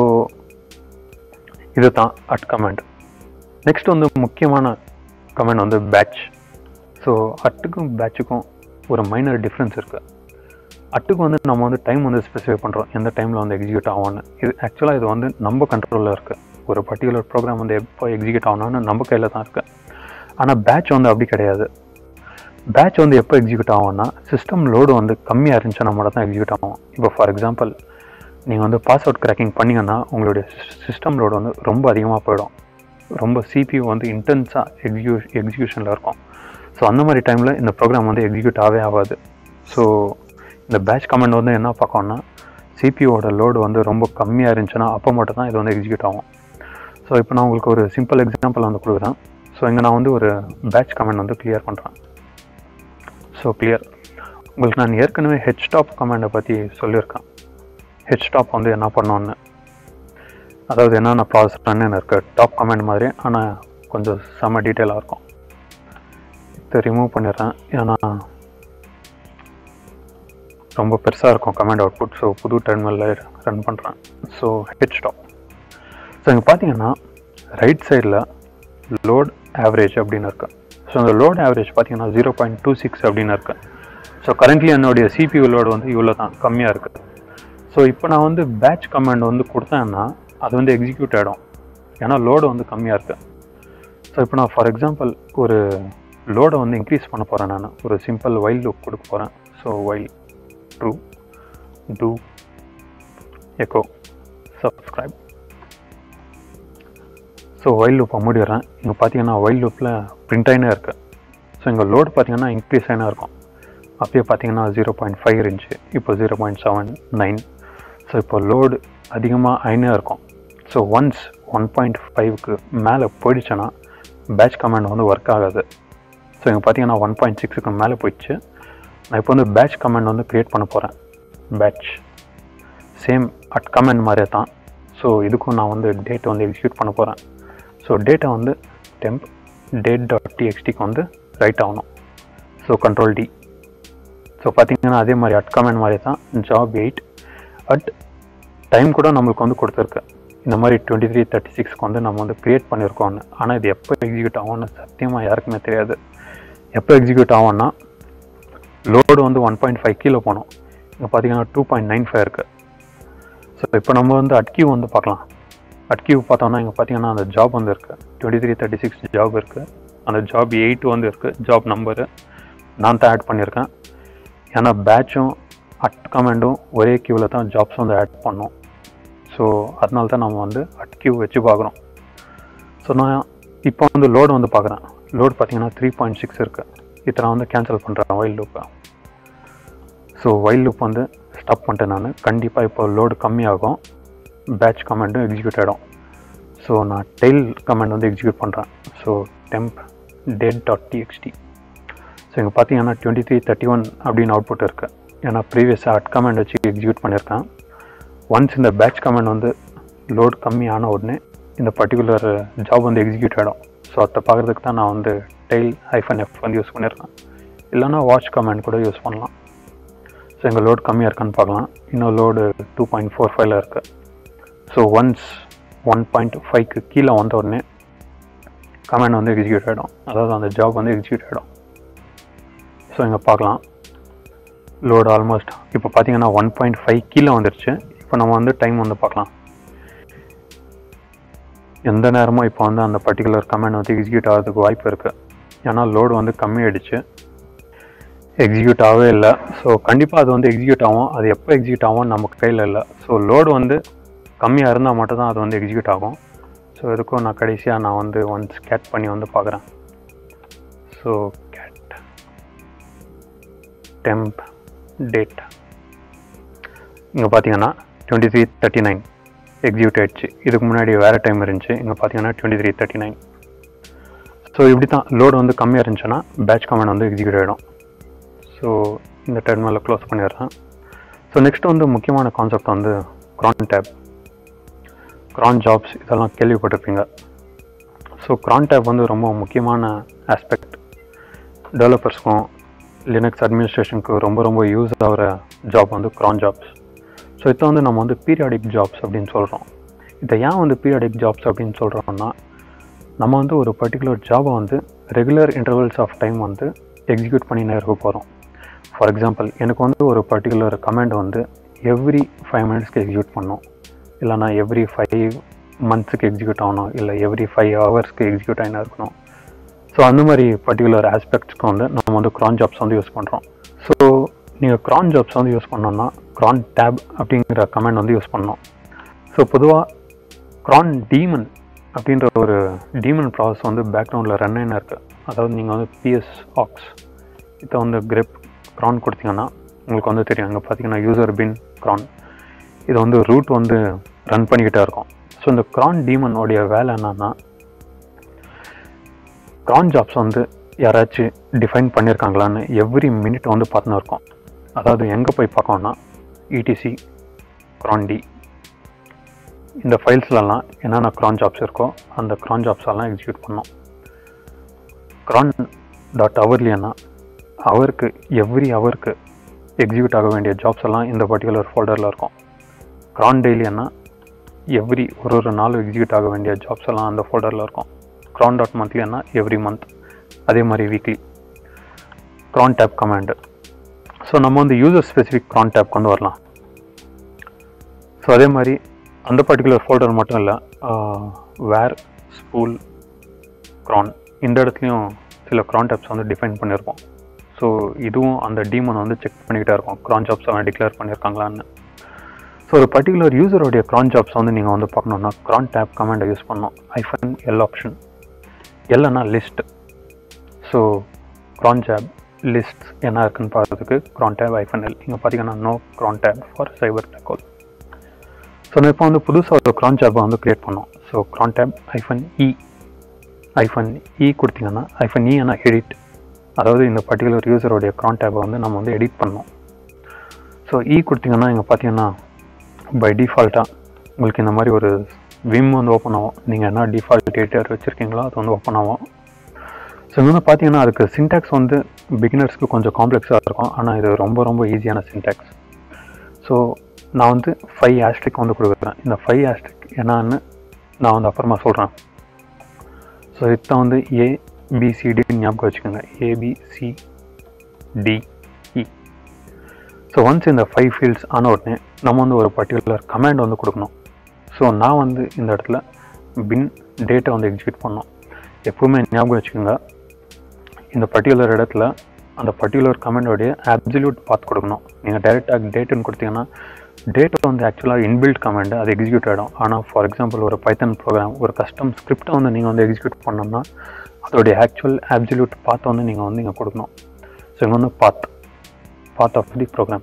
இது தான் அட் கமெண்ட் நெக்ஸ்ட் வந்து முக்கியமான கமெண்ட் வந்து பேட்ச் ஸோ அட்டுக்கும் பேட்சுக்கும் ஒரு மைனர் டிஃப்ரென்ஸ் இருக்குது அட்டுக்கு வந்து நம்ம வந்து டைம் வந்து ஸ்பெசிஃபை பண்ணுறோம் எந்த டைமில் வந்து எக்ஸிக்யூட் ஆகும்னு இது ஆக்சுவலாக இது வந்து நம்ம கண்ட்ரோலில் இருக்குது ஒரு பர்டிகுலர் ப்ரோக்ராம் வந்து எப்போ எக்ஸிக்யூட் ஆகணும்னு நம்ம கையில் தான் இருக்குது ஆனால் பேட்ச் வந்து அப்படி கிடையாது பேட்ச் வந்து எப்போ எக்ஸிக்யூட் ஆகும்னா சிஸ்டம் லோடு வந்து கம்மியாக இருந்துச்சுன்னா மட்டும் தான் எக்ஸிக்யூட் ஆகும் இப்போ ஃபார் எக்ஸாம்பிள் நீங்கள் வந்து பாஸ்வேர்ட் கிராக்கிங் பண்ணிங்கன்னா உங்களுடைய சிஸ்டம் லோடு வந்து ரொம்ப அதிகமாக போயிடும் ரொம்ப சிபியூ வந்து இன்டென்ஸாக எக்ஸிக்யூ எக்ஸிக்யூஷனில் இருக்கும் ஸோ அந்த மாதிரி டைமில் இந்த ப்ரோக்ராம் வந்து எக்ஸிக்யூட் ஆகவே ஆகாது ஸோ இந்த பேட்ச் கமெண்ட் வந்து என்ன பார்க்கணும்னா சிபியூவோட லோடு வந்து ரொம்ப கம்மியாக இருந்துச்சுன்னா அப்போ மட்டும் தான் இது வந்து எக்ஸிக்யூட் ஆகும் ஸோ இப்போ நான் உங்களுக்கு ஒரு சிம்பிள் எக்ஸாம்பிள் வந்து கொடுக்குறேன் ஸோ இங்கே நான் வந்து ஒரு பேட்ச் கமெண்ட் வந்து கிளியர் பண்ணுறேன் ஸோ கிளியர் உங்களுக்கு நான் ஏற்கனவே ஹெச் டாப் கமெண்டை பற்றி சொல்லியிருக்கேன் ஹெச் டாப் வந்து என்ன பண்ணோன்னு அதாவது என்னென்ன ப்ராசஸ் ரன்னு இருக்குது டாப் கமெண்ட் மாதிரி ஆனால் கொஞ்சம் செம்ம டீட்டெயிலாக இருக்கும் இதை ரிமூவ் பண்ணிடுறேன் ஏன்னா ரொம்ப பெருசாக இருக்கும் கமெண்ட் அவுட்புட் ஸோ புது டெர்மினலில் ரன் பண்ணுறேன் ஸோ ஹெச் டாப் ஸோ இங்கே பார்த்தீங்கன்னா ரைட் சைடில் லோட் ஆவரேஜ் அப்படின்னு இருக்கு ஸோ அந்த லோட் ஆவரேஜ் பார்த்தீங்கன்னா ஜீரோ பாயிண்ட் டூ சிக்ஸ் அப்படின்னு இருக்கு ஸோ கரண்ட்லி என்னுடைய சிபியூ லோடு வந்து இவ்வளோ தான் கம்மியாக இருக்குது ஸோ இப்போ நான் வந்து பேட்ச் கமாண்ட் வந்து கொடுத்தேன்னா அது வந்து எக்ஸிக்யூட் ஆகிடும் ஏன்னா லோடு வந்து கம்மியாக இருக்குது ஸோ இப்போ நான் ஃபார் எக்ஸாம்பிள் ஒரு லோடை வந்து இன்க்ரீஸ் பண்ண போகிறேன் நான் ஒரு சிம்பிள் வைல் லுக் கொடுக்க போகிறேன் so while true do echo subscribe so while லூப்பை மூடிடுறேன் இங்கே பார்த்தீங்கன்னா வைல் லூப்பில் பிரிண்ட் ஆகினே இருக்குது ஸோ இங்கே லோடு பார்த்தீங்கன்னா இன்க்ரீஸ் ஆகினே இருக்கும் அப்பயே பார்த்தீங்கன்னா ஜீரோ பாயிண்ட் ஃபைவ் இருந்துச்சு இப்போ zero point seven nine so இப்போ லோடு அதிகமாக ஆயினே இருக்கும் ஸோ ஒன்ஸ் ஒன் பாயிண்ட் ஃபைவ்க்கு மேலே போயிடுச்சுன்னா பேட்ச் கமாண்ட் வந்து ஒர்க் ஆகாது ஸோ இங்கே பார்த்தீங்கன்னா ஒன் பாயிண்ட் சிக்ஸுக்கு மேலே போயிடுச்சு நான் இப்போ வந்து பேட்ச் கமாண்ட் வந்து க்ரியேட் பண்ண போகிறேன் பேட்ச் சேம் அட் கமெண்ட் மாதிரியே தான் ஸோ இதுக்கும் நான் வந்து டேட் வந்து எக்ஸிக்யூட் பண்ண போகிறேன் ஸோ டேட்டை வந்து டெம்ப் டேட் டாட் டிஎக்ஸ்டிக்கு வந்து ரைட் ஆகணும் ஸோ கண்ட்ரோல் டி ஸோ பார்த்தீங்கன்னா அதே மாதிரி அட் கமெண்ட் மாதிரி தான் ஜாப் எயிட் அட் டைம் கூட நம்மளுக்கு வந்து கொடுத்துருக்கு இந்த மாதிரி டுவெண்ட்டி த்ரீ தேர்ட்டி சிக்ஸ்க்கு வந்து நம்ம வந்து க்ரியேட் பண்ணியிருக்கோம்னு ஆனால் இது எப்போ எக்ஸிக்யூட் ஆகும்னு சத்தியமாக யாருக்குமே தெரியாது எப்போ எக்ஸிக்யூட் ஆகும்னா லோடு வந்து ஒன் பாயிண்ட் ஃபைவ் கீழே போகணும் இங்கே பார்த்தீங்கன்னா டூ பாயிண்ட் நைன் ஃபைவ் இருக்குது ஸோ இப்போ நம்ம வந்து அட்கியூ வந்து பார்க்கலாம் அட்கியூ பார்த்தோம்னா இங்கே பார்த்தீங்கன்னா அந்த ஜாப் வந்து இருக்குது twenty three thirty six job இருக்குது அந்த ஜாப் எயிட் வந்து இருக்குது ஜாப் நம்பரு நான் தான் ஆட் பண்ணியிருக்கேன் ஏன்னா பேட்சும் அட் கமெண்டும் ஒரே கியூவில் தான் ஜாப்ஸ் வந்து ஆட் பண்ணோம் ஸோ அதனால தான் நம்ம வந்து அட் கியூ வச்சு பார்க்குறோம் ஸோ நான் இப்போ வந்து லோடு வந்து பார்க்குறேன் லோடு பார்த்தீங்கன்னா த்ரீ பாயிண்ட் சிக்ஸ் இருக்குது இதை நான் வந்து கேன்சல் பண்ணுறேன் வைல்ட் லூப்பை ஸோ வைல்ட் லூப் வந்து ஸ்டாப் பண்ணிட்டேன் நான் கண்டிப்பாக இப்போ லோடு கம்மியாகும் பேட்ச் கமெண்ட்டும் எக்ஸிக்யூட் ஆகிடும் ஸோ நான் டெய்ல் கமெண்ட் வந்து எக்ஸிக்யூட் பண்ணுறேன் so temp date dot TXT so இங்கே பார்த்தீங்கன்னா டுவெண்ட்டி த்ரீ தேர்ட்டி ஒன் அப்படின்னு அவுட்புட் இருக்குது ஏன்னா ப்ரீவியஸாக அட் கமெண்ட் வச்சு எக்ஸிக்யூட் பண்ணியிருக்கேன் ஒன்ஸ் இந்த பேட்ச் கமெண்ட் வந்து லோட் கம்மி ஆன உடனே இந்த பர்டிகுலர் ஜாப் வந்து எக்ஸிக்யூட் ஆகிடும் ஸோ அதை பார்க்குறதுக்கு தான் நான் வந்து டெய்ல் ஐஃபன் எஃப் வந்து யூஸ் பண்ணியிருக்கேன் இல்லைனா வாட்ச் கமெண்ட் கூட யூஸ் பண்ணலாம் ஸோ எங்கள் லோடு கம்மியாக இருக்கான்னு பார்க்கலாம் இன்னும் லோடு டூ பாயிண்ட் ஃபோர் ஃபைவ்ல இருக்குது ஸோ ஒன்ஸ் ஒன் பாயிண்ட் ஃபைவ்க்கு கீழே வந்த உடனே கமெண்ட் வந்து எக்ஸிக்யூட் ஆகிடும் அதாவது அந்த ஜாப் வந்து எக்ஸிக்யூட் ஆகிடும் ஸோ இங்கே பார்க்கலாம் லோடு ஆல்மோஸ்ட் இப்போ பார்த்தீங்கன்னா ஒன் பாயிண்ட் ஃபைவ் கீழே வந்துருச்சு இப்போ நம்ம வந்து டைம் வந்து பார்க்கலாம் எந்த நேரமும் இப்போ வந்து அந்த பர்டிகுலர் கமெண்ட் வந்து எக்ஸிக்யூட் ஆகிறதுக்கு வாய்ப்பு இருக்குது ஏன்னா லோடு வந்து கம்மியாயிடுச்சு எக்ஸிக்யூட் ஆகவே இல்லை ஸோ கண்டிப்பாக அது வந்து எக்ஸிக்யூட் ஆகும் அது எப்போ எக்ஸிக்யூட் ஆகும் நமக்கு கையில் இல்லை ஸோ லோடு வந்து கம்மியாக இருந்தால் மட்டும் தான் அது வந்து எக்ஸிக்யூட் ஆகும் ஸோ இதுக்கும் நான் கடைசியாக நான் வந்து ஒன்ஸ் கேட் பண்ணி வந்து பார்க்குறேன் ஸோ கேட் டெம்ப் டேட் இங்கே பார்த்தீங்கன்னா twenty three thirty nine execute ஆயிடுச்சு இதுக்கு முன்னாடி வேறு டைம் இருந்துச்சு இங்கே பார்த்தீங்கன்னா twenty three thirty nine so இப்படி தான் லோடு வந்து கம்மியாக இருந்துச்சுன்னா பேட்ச் கமெண்ட் வந்து எக்ஸிக்யூட் ஆகிடும் ஸோ இந்த டெர்மினலை க்ளோஸ் பண்ணிடுறேன் ஸோ நெக்ஸ்ட் வந்து முக்கியமான கான்செப்ட் வந்து க்ரான் டேப் க்ரான் ஜாப்ஸ் இதெல்லாம் கேள்விப்பட்டிருப்பீங்க ஸோ க்ரான் டேப் வந்து ரொம்ப முக்கியமான ஆஸ்பெக்ட் டெவலப்பர்ஸ்க்கும் லினக்ஸ் அட்மினிஸ்ட்ரேஷனுக்கு ரொம்ப ரொம்ப யூஸ் ஆகிற ஜாப் வந்து க்ரான் ஜாப்ஸ் ஸோ இதை வந்து நம்ம வந்து பீரியாடிக் ஜாப்ஸ் அப்படின்னு சொல்கிறோம் இதை ஏன் வந்து பீரியாடிக் ஜாப்ஸ் அப்படின்னு சொல்கிறோம்னா நம்ம வந்து ஒரு பர்டிகுலர் ஜாபை வந்து ரெகுலர் இன்டர்வல்ஸ் ஆஃப் டைம் வந்து எக்ஸிக்யூட் பண்ணினே இருக்க போகிறோம் ஃபார் எக்ஸாம்பிள் எனக்கு வந்து ஒரு பர்டிகுலர் கமெண்ட் வந்து எவ்ரி ஃபைவ் மினிட்ஸ்க்கு எக்ஸிக்யூட் பண்ணணும் இல்லைனா எவ்ரி ஃபைவ் மந்த்ஸுக்கு எக்ஸிக்யூட் ஆகணும் இல்லை எவ்ரி ஃபைவ் ஹவர்ஸ்க்கு எக்ஸிக்யூட் ஆகினா இருக்கணும் ஸோ அந்த மாதிரி பர்டிகுலர் ஆஸ்பெக்ட்ஸ்க்கு வந்து நம்ம வந்து க்ரான் ஜாப்ஸ் வந்து யூஸ் பண்ணுறோம் ஸோ நீங்கள் க்ரான் ஜாப்ஸ் வந்து யூஸ் பண்ணோன்னா க்ரான் டேப் அப்படிங்கிற கமெண்ட் வந்து யூஸ் பண்ணோம் ஸோ பொதுவாக க்ரான் டீமன் அப்படின்ற ஒரு டீமன் ப்ராசஸ் வந்து பேக்ரவுண்டில் ரன் ஆகினா இருக்குது அதாவது நீங்கள் வந்து பிஎஸ் ஆக்ஸ் இதை வந்து கிரெப் க்ரான் கொடுத்தீங்கன்னா உங்களுக்கு வந்து தெரியும் அங்கே பார்த்தீங்கன்னா யூசர் பின் க்ரான் இதை வந்து ரூட் வந்து ரன் பண்ணிக்கிட்டே இருக்கும் ஸோ இந்த க்ரான் டீமன் உடைய வேலை என்னன்னா க்ரான் ஜாப்ஸ் வந்து யாராச்சும் டிஃபைன் பண்ணியிருக்காங்களான்னு எவ்ரி மினிட் வந்து பார்த்துன்னு இருக்கோம் அதாவது எங்கே போய் பார்க்கணும்னா இடிசி க்ரான் டி இந்த ஃபைல்ஸ்லலாம் என்னென்ன க்ரான் ஜாப்ஸ் இருக்கோ அந்த க்ரான் ஜாப்ஸ் எல்லாம் எக்ஸிக்யூட் பண்ணோம் க்ரான் டாட் அவர்லியன்னா அவருக்கு எவ்ரி ஹவருக்கு எக்ஸிக்யூட் ஆக வேண்டிய ஜாப்ஸ் எல்லாம் இந்த பர்டிகுலர் ஃபோல்டரில் இருக்கும் க்ரான் டெய்லியன்னா எவ்ரி ஒரு ஒரு நாள் எக்ஸிக்யூட் ஆக வேண்டிய ஜாப்ஸ் எல்லாம் அந்த ஃபோல்டரில் இருக்கும் க்ரான் டாட் மந்த்லின்னா எவ்ரி மந்த் அதே மாதிரி weekly crontab command so நம்ம வந்து யூசர் ஸ்பெசிஃபிக் க்ரான் டேப்க்கு வந்து வரலாம் ஸோ அதே மாதிரி அந்த பர்டிகுலர் ஃபோல்டர் மட்டும் இல்லை வேர் ஸ்கூல் க்ரான் இந்த இடத்துலையும் சில க்ரான் டேப்ஸ் வந்து டிஃபைன் பண்ணியிருப்போம் ஸோ இதுவும் அந்த டீமன் வந்து செக் பண்ணிக்கிட்டே இருக்கும் க்ரான் ஜாப்ஸ் அவன் டிக்ளேர் பண்ணியிருக்காங்களான்னு ஸோ ஒரு பர்டிகுலர் யூசருடைய க்ரான் ஜாப்ஸ் வந்து நீங்கள் வந்து பார்க்கணுன்னா க்ரான் டேப் கமெண்டை யூஸ் பண்ணணும் ஐஃபன் எல் ஆப்ஷன் எல்லைனா list so cron job list என்ன இருக்குன்னு பார்க்கறதுக்கு க்ரான் டேப் ஐஃபன் எல் இங்கே பார்த்தீங்கன்னா no crontab for cyber டெக்கோல் ஸோ நான் இப்போ வந்து புதுசாக ஒரு க்ரான் டேப்பை வந்து க்ரியேட் பண்ணோம் ஸோ க்ரான் டேப் ஐஃபன் இ ஐஃபன் இ கொடுத்தீங்கன்னா ஐஃபன் இ ஆனால் எடிட் அதாவது இந்த பர்டிகுலர் யூசருடைய க்ரான் டேப்பை வந்து நம்ம வந்து எடிட் பண்ணோம் ஸோ இ கொடுத்தீங்கன்னா இங்கே பார்த்தீங்கன்னா பை டிஃபால்ட்டாக உங்களுக்கு இந்த மாதிரி ஒரு விம் வந்து ஓப்பன் ஆகும் நீங்கள் என்ன டிஃபால்ட் எடிட்டர் வச்சுருக்கீங்களோ அது வந்து ஓப்பன் ஆகும் ஸோ இங்கே வந்து பார்த்தீங்கன்னா அதுக்கு சின்டாக்ஸ் வந்து பிகினர்ஸ்க்கு கொஞ்சம் காம்ப்ளெக்ஸாக இருக்கும் ஆனால் இது ரொம்ப ரொம்ப ஈஸியான சின்டாக்ஸ் ஸோ நான் வந்து ஃபைவ் ஆஸ்ட்ரிக் வந்து கொடுக்குறேன் இந்த ஃபைவ் ஆஸ்ட்ரிக் என்னான்னு நான் வந்து அப்புறமா சொல்கிறேன் ஸோ இப்போ வந்து ஏ பிசிடின்னு ஞாபகம் வச்சுக்கோங்க ஏபிசிடிஇ ஸோ ஒன்ஸ் இந்த ஃபைவ் ஃபீல்ட்ஸ் ஆன உடனே நம்ம வந்து ஒரு பர்டிகுலர் கமாண்ட் வந்து கொடுக்கணும் ஸோ நான் வந்து இந்த இடத்துல பின் டேட்டை வந்து எக்ஸிக்யூட் பண்ணோம் எப்பவுமே ஞாபகம் வச்சுக்கோங்க இந்த பர்டிகுலர் இடத்துல அந்த பர்டிகுலர் கமெண்டோடைய அப்சல்யூட் பாத் கொடுக்கணும் நீங்கள் டைரெக்டாக டேட்டுன்னு கொடுத்தீங்கன்னா டேட்டை வந்து ஆக்சுவலாக இன்பில்ட் கமெண்ட் அது எக்ஸிக்யூட் ஆகிடும் ஆனால் ஃபார் எக்ஸாம்பிள் ஒரு பைத்தன் ப்ரோக்ராம் ஒரு கஸ்டம் ஸ்கிரிப்டை வந்து நீங்கள் வந்து எக்ஸிக்யூட் பண்ணோம்னா அதோடைய ஆக்சுவல் அப்சல்யூட் பாத்தை வந்து நீங்கள் வந்து இங்கே கொடுக்கணும் ஸோ இங்கே வந்து path path of the program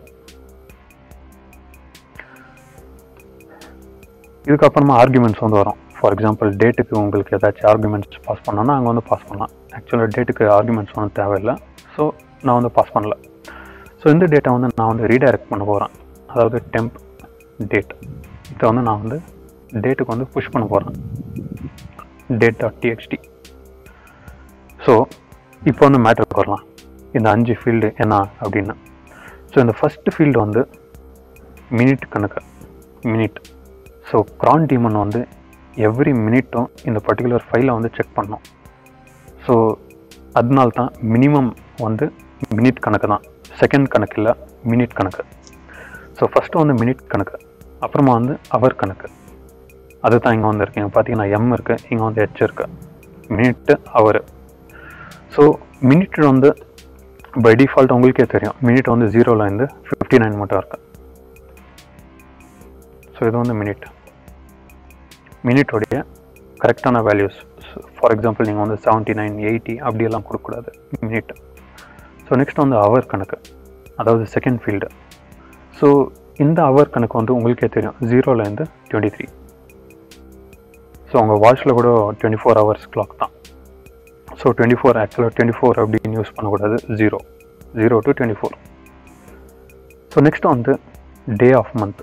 இதுக்கப்புறமா ஆர்குமெண்ட்ஸ் வந்து வரும் ஃபார் எக்ஸாம்பிள் டேட்டுக்கு உங்களுக்கு ஏதாச்சும் ஆர்குமெண்ட்ஸ் பாஸ் பண்ணோன்னா அங்கே வந்து பாஸ் பண்ணலாம் ஆக்சுவலாக டேட்டுக்கு ஆர்குமெண்ட்ஸ் ஒன்றும் தேவையில்லை ஸோ நான் வந்து பாஸ் பண்ணல ஸோ இந்த டேட்டை வந்து நான் வந்து ரீடைரக்ட் பண்ண போகிறேன் அதாவது டெம்ப் டேட் இதை வந்து நான் வந்து டேட்டுக்கு வந்து புஷ் பண்ண போகிறேன் டேட் டாட் டிஎக்ஸ்டி ஸோ இப்போ வந்து மேட்டருக்கு வரலாம் இந்த அஞ்சு ஃபீல்டு என்ன அப்படின்னு ஸோ இந்த ஃபஸ்ட்டு ஃபீல்டு வந்து மினிட் கணக்கு மினிட் ஸோ க்ரான் டீமன் வந்து எவ்ரி மினிட்டும் இந்த பர்டிகுலர் ஃபைலை வந்து செக் பண்ணோம் ஸோ அதனால தான் மினிமம் வந்து மினிட் கணக்கு தான் செகண்ட் கணக்கு இல்லை மினிட் கணக்கு ஸோ ஃபஸ்ட்டு வந்து மினிட் கணக்கு அப்புறமா வந்து அவர் கணக்கு அதுதான் இங்கே வந்து இருக்கு இங்கே பார்த்தீங்கன்னா எம் இருக்குது இங்கே வந்து ஹெச் இருக்குது மினிட்டு அவர் ஸோ மினிட் வந்து பை டிஃபால்ட் உங்களுக்கே தெரியும் மினிட் வந்து ஜீரோலேருந்து ஃபிஃப்டி நைன் மட்டும் இருக்கு ஸோ இது வந்து மினிட் மினிட்டோடைய கரெக்டான வேல்யூஸ் ஃபார் எக்ஸாம்பிள் நீங்கள் வந்து செவன்ட்டி நைன் எயிட்டி அப்படியெல்லாம் கொடுக்கக்கூடாது மினிட் ஸோ நெக்ஸ்ட் வந்து அவர் கணக்கு அதாவது செகண்ட் ஃபீல்டு ஸோ இந்த அவர் கணக்கு வந்து உங்களுக்கே தெரியும் ஜீரோலேருந்து டுவெண்ட்டி த்ரீ ஸோ உங்கள் வாட்சில் கூட டுவெண்ட்டி ஃபோர் ஹவர்ஸ் கிளாக் தான் ஸோ டுவெண்ட்டி ஃபோர் ஆக்சுவலாக டுவெண்ட்டி ஃபோர் அப்படின்னு யூஸ் பண்ணக்கூடாது zero zero to twenty four so next வந்து day of month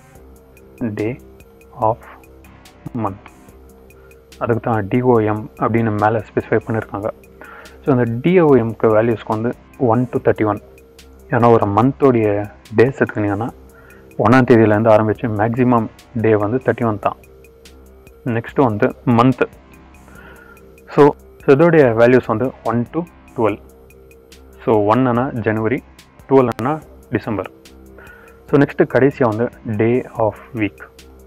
day of month அதுக்கு தான் டிஓஎம் அப்படின்னு மேலே ஸ்பெசிஃபை பண்ணியிருக்காங்க ஸோ அந்த டிஓஎம்க்கு வேல்யூஸ்க்கு வந்து ஒன் டு தேர்ட்டி ஒன் ஏன்னா ஒரு மந்தோடைய டேஸ் எடுத்துக்கிட்டிங்கன்னா ஒன்றாம் தேதியிலேருந்து ஆரம்பித்து மேக்ஸிமம் டே வந்து தேர்ட்டி ஒன் தான் நெக்ஸ்ட்டு வந்து மந்த்து ஸோ இதோடைய வேல்யூஸ் வந்து ஒன் டு டுவெல் ஸோ ஒன்னுனா ஜனவரி டுவெல்னா டிசம்பர் ஸோ நெக்ஸ்ட்டு கடைசியாக வந்து day of week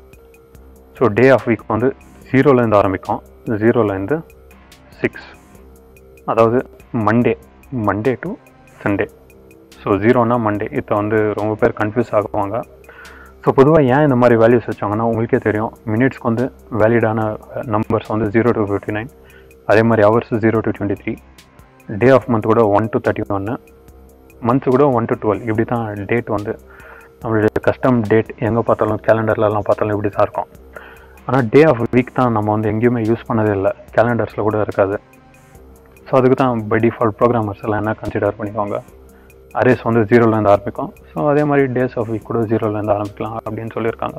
so day of week வந்து ஜீரோலேருந்து ஆரம்பிக்கும் ஜீரோலேருந்து சிக்ஸ் அதாவது Monday Monday to Sunday so ஜீரோனா மண்டே இப்போ வந்து ரொம்ப பேர் கன்ஃபியூஸ் ஆகுவாங்க ஸோ பொதுவாக ஏன் இந்த மாதிரி வேல்யூஸ் வச்சாங்கன்னா உங்களுக்கே தெரியும் மினிட்ஸ்க்கு வந்து வேலிடான நம்பர்ஸ் வந்து ஜீரோ டு ஃபிஃப்டி நைன் அதே மாதிரி hours zero to twenty three day of month கூட ஒன் டு தேர்ட்டி ஒன்று மந்த்ஸ் கூட ஒன் டு டுவெல் இப்படி தான் டேட் வந்து நம்மளுடைய கஸ்டம் டேட் எங்கே பார்த்தாலும் கேலண்டர்லலாம் பார்த்தாலும் இப்படி தான் இருக்கும் ஆனால் டே ஆஃப் வீக் தான் நம்ம வந்து எங்கேயுமே யூஸ் பண்ணதே இல்லை கேலண்டர்ஸில் கூட இருக்காது ஸோ அதுக்கு தான் பை டிஃபால்ட் ப்ரோக்ராமர்ஸ் எல்லாம் என்ன கன்சிடர் பண்ணிக்குவாங்க அரேஸ் வந்து ஜீரோலேருந்து ஆரம்பிக்கும் ஸோ அதே மாதிரி டேஸ் ஆஃப் வீக் கூட ஜீரோலேருந்து ஆரம்பிக்கலாம் அப்படின்னு சொல்லியிருக்காங்க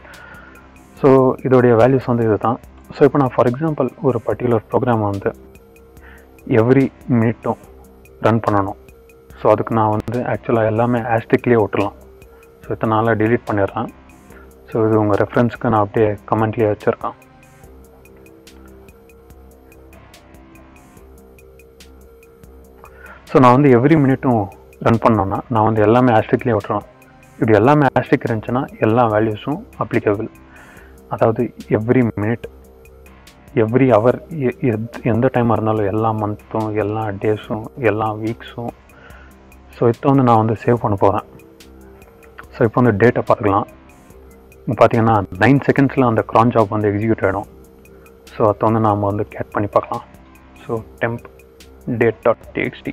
ஸோ இதோடைய வேல்யூஸ் வந்து இது தான் ஸோ இப்போ நான் ஃபார் எக்ஸாம்பிள் ஒரு பர்டிகுலர் ப்ரோக்ராமை வந்து எவ்ரி மினிட்டும் ரன் பண்ணணும் ஸோ அதுக்கு நான் வந்து ஆக்சுவலாக எல்லாமே ஆஸ்டிக்லேயே விட்டுலாம் ஸோ இத்தனை நாளாக டிலீட் பண்ணிடுறேன் ஸோ இது உங்கள் ரெஃபரன்ஸ்க்கு நான் அப்படியே கமெண்ட்லேயே வச்சுருக்கேன் ஸோ நான் வந்து எவ்ரி மினிட்டும் ரன் பண்ணோன்னா நான் வந்து எல்லாமே ஆஸ்டிக்லேயே விட்டுருவேன் இப்படி எல்லாமே ஆஸ்டிக் இருந்துச்சுன்னா எல்லா வேல்யூஸும் அப்ளிகபிள் அதாவது எவ்ரி மினிட் எவ்ரி ஹவர் எந்த டைமாக இருந்தாலும் எல்லா மந்த்தும் எல்லா டேஸும் எல்லா வீக்ஸும் ஸோ இப்போ வந்து நான் வந்து சேவ் பண்ண போகிறேன் ஸோ இப்போ வந்து டேட்டை பார்த்துக்கலாம் இப்போ பார்த்தீங்கன்னா நைன் செகண்ட்ஸில் அந்த க்ரான் ஜாப் வந்து எக்ஸிக்யூட் ஆகிடும் ஸோ அதை வந்து நாம் வந்து கேட் பண்ணி பார்க்கலாம் so temp date dot TXT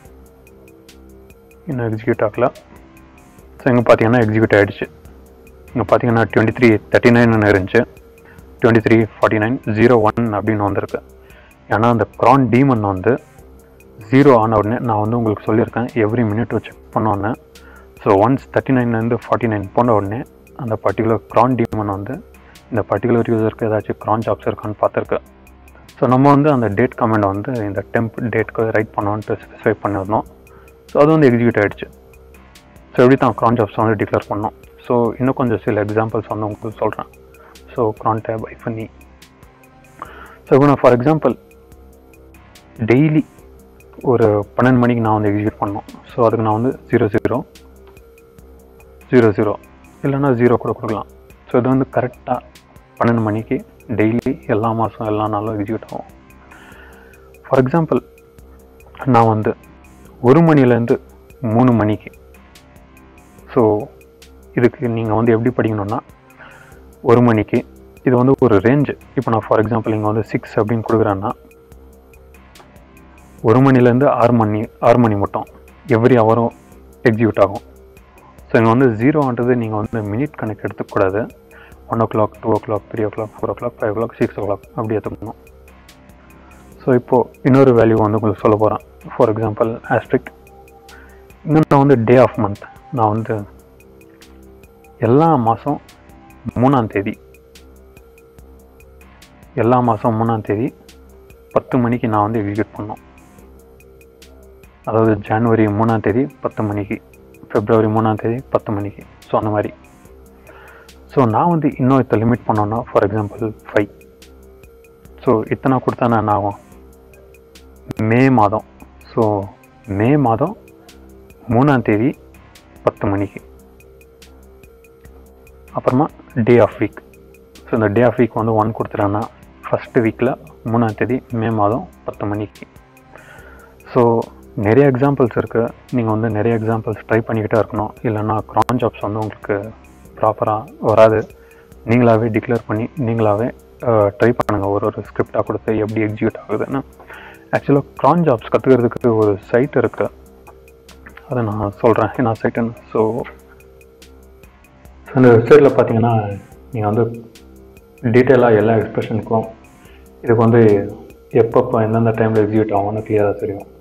இன்னும் எக்ஸிக்யூட் ஆகல ஸோ இங்கே பார்த்தீங்கன்னா எக்ஸிக்யூட் ஆகிடுச்சு இங்கே பார்த்தீங்கன்னா டுவெண்ட்டி த்ரீ தேர்ட்டி நைன் இருந்துச்சு twenty three forty nine zero one அப்படின்னு வந்திருக்கு ஏன்னா அந்த க்ரான் டீமன் வந்து ஜீரோ ஆன உடனே நான் வந்து உங்களுக்கு சொல்லியிருக்கேன் எவ்ரி மினிட் செக் பண்ணோன்னே ஸோ ஒன்ஸ் தேர்ட்டி நைன்லேருந்து ஃபார்ட்டி நைன் போன உடனே அந்த பர்டிகுலர் க்ரான் டீமன் வந்து இந்த பர்டிகுலர் யூசருக்கு ஏதாச்சும் க்ரான் ஜாப்ஸ் இருக்கான்னு பார்த்துருக்கு ஸோ நம்ம வந்து அந்த டேட் கமெண்டை வந்து இந்த டெம்ப் டேட்க்கு ரைட் பண்ணோன்ட்டு ஸ்பெசிஃபை பண்ணியிருந்தோம் ஸோ அது வந்து எக்ஸிக்யூட் ஆகிடுச்சு ஸோ எப்படி தான் க்ரான் ஜாப்ஸ் வந்து டிக்ளேர் பண்ணோம் ஸோ இன்னும் கொஞ்சம் சில எக்ஸாம்பிள்ஸ் வந்து உங்களுக்கு சொல்கிறேன் so crontab hyphen E so இப்போ நான் ஃபார் எக்ஸாம்பிள் டெய்லி ஒரு பன்னெண்டு மணிக்கு நான் வந்து எக்ஸிக்யூட் பண்ணோம் ஸோ அதுக்கு நான் வந்து ஜீரோ ஜீரோ ஜீரோ ஜீரோ இல்லைன்னா ஜீரோ கூட கொடுக்கலாம் ஸோ இது வந்து கரெக்டாக பன்னெண்டு மணிக்கு டெய்லி எல்லா மாதம் எல்லா நாளும் எக்ஸிக்யூட் ஆகும் ஃபார் எக்ஸாம்பிள் நான் வந்து ஒரு மணிலேருந்து மூணு மணிக்கு ஸோ இதுக்கு நீங்கள் வந்து எப்படி படிக்கணும்னா ஒரு மணிக்கு இது வந்து ஒரு ரேஞ்சு இப்போ நான் ஃபார் எக்ஸாம்பிள் இங்கே வந்து சிக்ஸ் அப்படின்னு கொடுக்குறேன்னா ஒரு மணிலேருந்து ஆறு மணி ஆறு மணி மட்டும் எவ்ரி ஹவரும் எக்ஸிக்யூட் ஆகும் ஸோ இங்கே வந்து ஜீரோன்றது நீங்கள் வந்து மினிட் கணக்கு எடுத்துக்கூடாது one o'clock two o'clock three o'clock four o'clock five o'clock six o'clock அப்படி எடுத்துக்கணும் ஸோ இப்போது இன்னொரு வேல்யூ வந்து உங்களுக்கு சொல்ல போகிறேன் ஃபார் எக்ஸாம்பிள் ஆஸ்ட்ரிக் இன்னும் நான் வந்து டே ஆஃப் மந்த் நான் வந்து எல்லா மாதம் மூணாம் தேதி எல்லா மாதம் மூணாம் தேதி பத்து மணிக்கு நான் வந்து எக்ஸிக்யூட் பண்ணோம் அதாவது ஜான்வரி மூணாம் தேதி பத்து மணிக்கு பிப்ரவரி மூணாம் தேதி பத்து மணிக்கு ஸோ அந்த மாதிரி ஸோ நான் வந்து இன்னும் இதை லிமிட் பண்ணோன்னா ஃபார் எக்ஸாம்பிள் ஃபைவ் ஸோ இத்தனை கொடுத்தானா என்ன ஆகும் மே மாதம் ஸோ மே மாதம் மூணாம் தேதி பத்து மணிக்கு அப்புறமா டே ஆஃப் வீக் ஸோ இந்த டே ஆஃப் வீக் வந்து ஒன் கொடுத்துட்டேன்னா ஃபஸ்ட்டு வீக்கில் மூணாம் தேதி மே மாதம் பத்து மணிக்கு ஸோ நிறைய எக்ஸாம்பிள்ஸ் இருக்குது நீங்கள் வந்து நிறைய எக்ஸாம்பிள்ஸ் ட்ரை பண்ணிக்கிட்டே இருக்கணும் இல்லைன்னா க்ரான் ஜாப்ஸ் வந்து உங்களுக்கு ப்ராப்பராக வராது நீங்களாகவே டிக்ளேர் பண்ணி நீங்களாகவே ட்ரை பண்ணுங்கள் ஒரு ஒரு ஸ்கிரிப்டாக கொடுத்து எப்படி எக்ஸிக்யூட் ஆகுதுன்னு ஆக்சுவலாக க்ரான் ஜாப்ஸ் கற்றுக்கிறதுக்கு ஒரு சைட் இருக்குது அதை நான் சொல்கிறேன் என்ன சைட்டுன்னு ஸோ அந்த வெப்சைட்டில் பார்த்தீங்கன்னா நீங்கள் வந்து டீட்டெயிலாக எல்லா எக்ஸ்பிரஷனுக்கும் இதுக்கு வந்து எப்பப்போ எந்தெந்த டைமில் எக்ஸிக்யூட் ஆகும்னு கிளியராக தெரியும்